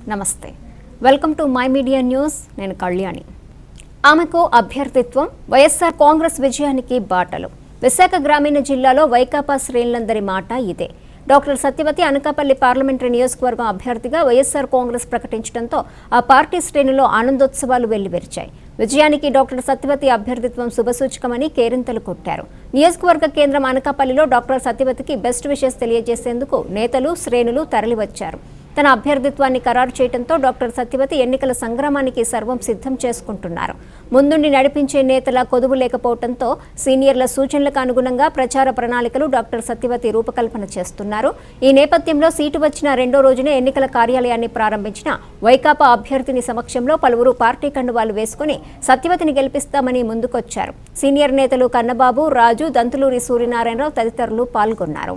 నమస్తే welcome to my media news నేను కళ్యాణి ఆమెకు అభ్యర్థిత్వం వైఎస్ఆర్ కాంగ్రెస్ విజయానికి బాటలు విశాఖ గ్రామీణ జిల్లాలో వైకాపా శ్రేణులందరి మాట ఇదే డాక్టర్ సత్యవతి అనకాపల్లి పార్లమెంటరీ నియోజకవర్గం అభ్యర్థిగా వైఎస్ఆర్ కాంగ్రెస్ ప్రకటించడంతో ఆ పార్టీ శ్రేణులో ఆనందోత్సవాలు వెల్లివిరిచాయి విజయానికి డాక్టర్ సత్యవతి అభ్యర్థిత్వం శుభసూచకమని కేరింతలు కొట్టారు నియోజకవర్గ కేంద్రం అనకాపల్లిలో డాక్టర్ సత్యవతికి బెస్ట్ విషెస్ తెలియజేసేందుకు నేతలు శ్రేణులు తరలివచ్చారు తన అభ్యర్థిత్వాన్ని ఖరారు చేయడంతో డాక్టర్ సత్యవతి ఎన్నికల సంగ్రామానికి సర్వం సిద్ధం చేసుకుంటున్నారు ముందుండి నడిపించే నేతల కొదువు లేకపోవడంతో సీనియర్ల సూచనలకు అనుగుణంగా ప్రచార ప్రణాళికలు డాక్టర్ సత్యవతి రూపకల్పన చేస్తున్నారు ఈ నేపథ్యంలో సీటు వచ్చిన రెండో రోజునే ఎన్నికల కార్యాలయాన్ని ప్రారంభించిన వైకాపా అభ్యర్థిని సమక్షంలో పలువురు పార్టీ కండువాలు వేసుకుని సత్యవతిని గెలిపిస్తామని ముందుకొచ్చారు సీనియర్ నేతలు కన్నబాబు రాజు దంతులూరి సూర్యనారాయణరావు తదితరులు పాల్గొన్నారు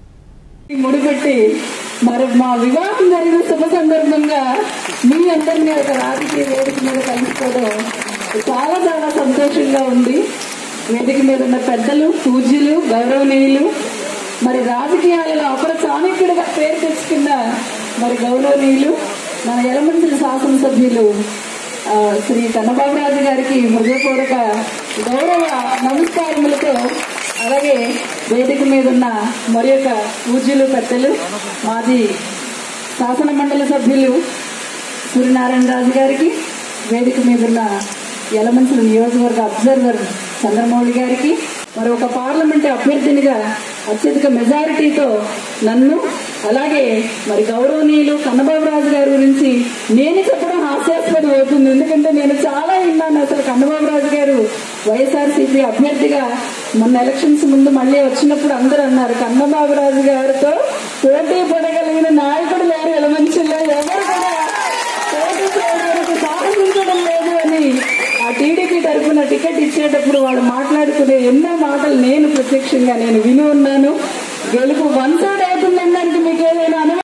ముడిపెట్టి మరి మా వివాహం జరిగిన శుభ సందర్భంగా మీ అందరినీ ఒక రాజకీయ వేదిక మీద కలుసుకోవడం చాలా చాలా సంతోషంగా ఉంది వేదిక మీద ఉన్న పెద్దలు పూజ్యులు గౌరవనీయులు మరి రాజకీయాలలో అపర చాణక్యుడిగా పేరు తెచ్చుకున్న మరి గౌరవనీయులు మన ఎలమంచిల శాసనసభ్యులు ఆ, శ్రీ కన్నబాబురాజు గారికి హృదయపూర్వక గౌరవ నమస్కారములతో అలాగే వేదిక మీద ఉన్న మరి యొక్క పూజ్యులు పెద్దలు మాజీ శాసన మండలి సభ్యులు సూర్యనారాయణ రాజు గారికి వేదిక మీద ఉన్న యలమంచుల నియోజకవర్గ అబ్జర్వర్ చంద్రమౌళి గారికి మరి ఒక పార్లమెంట్ అభ్యర్థినిగా అత్యధిక మెజారిటీతో నన్ను అలాగే మరి గౌరవనీయులు కన్నబాబురాజు గారి గురించి నేను చెప్పడం హాస్యాస్పదం అవుతుంది ఎందుకంటే నేను చాలా విన్నాను అసలు కన్నబాబురాజు గారు వైఎస్ఆర్సీపీ అభ్యర్థిగా మొన్న ఎలక్షన్స్ ముందు మళ్ళీ వచ్చినప్పుడు అందరూ అన్నారు కన్నబాబురాజు గారితో పోటీ పడగలిగిన నాయకుడు లేరు ఎలమంచిలో ఎవరు కూడా పోటీ చేయడానికి సాహసించడం లేదు అని ఆ టీడీపీ తరఫున టికెట్ ఇచ్చేటప్పుడు వాళ్ళు మాట్లాడుకునే ఎన్నో మాటలు నేను ప్రత్యక్షంగా నేను విని ఉన్నాను గెలుపు వన్ సైడ్ అవుతుందనడానికి మీకు ఏదైనా అనుమానం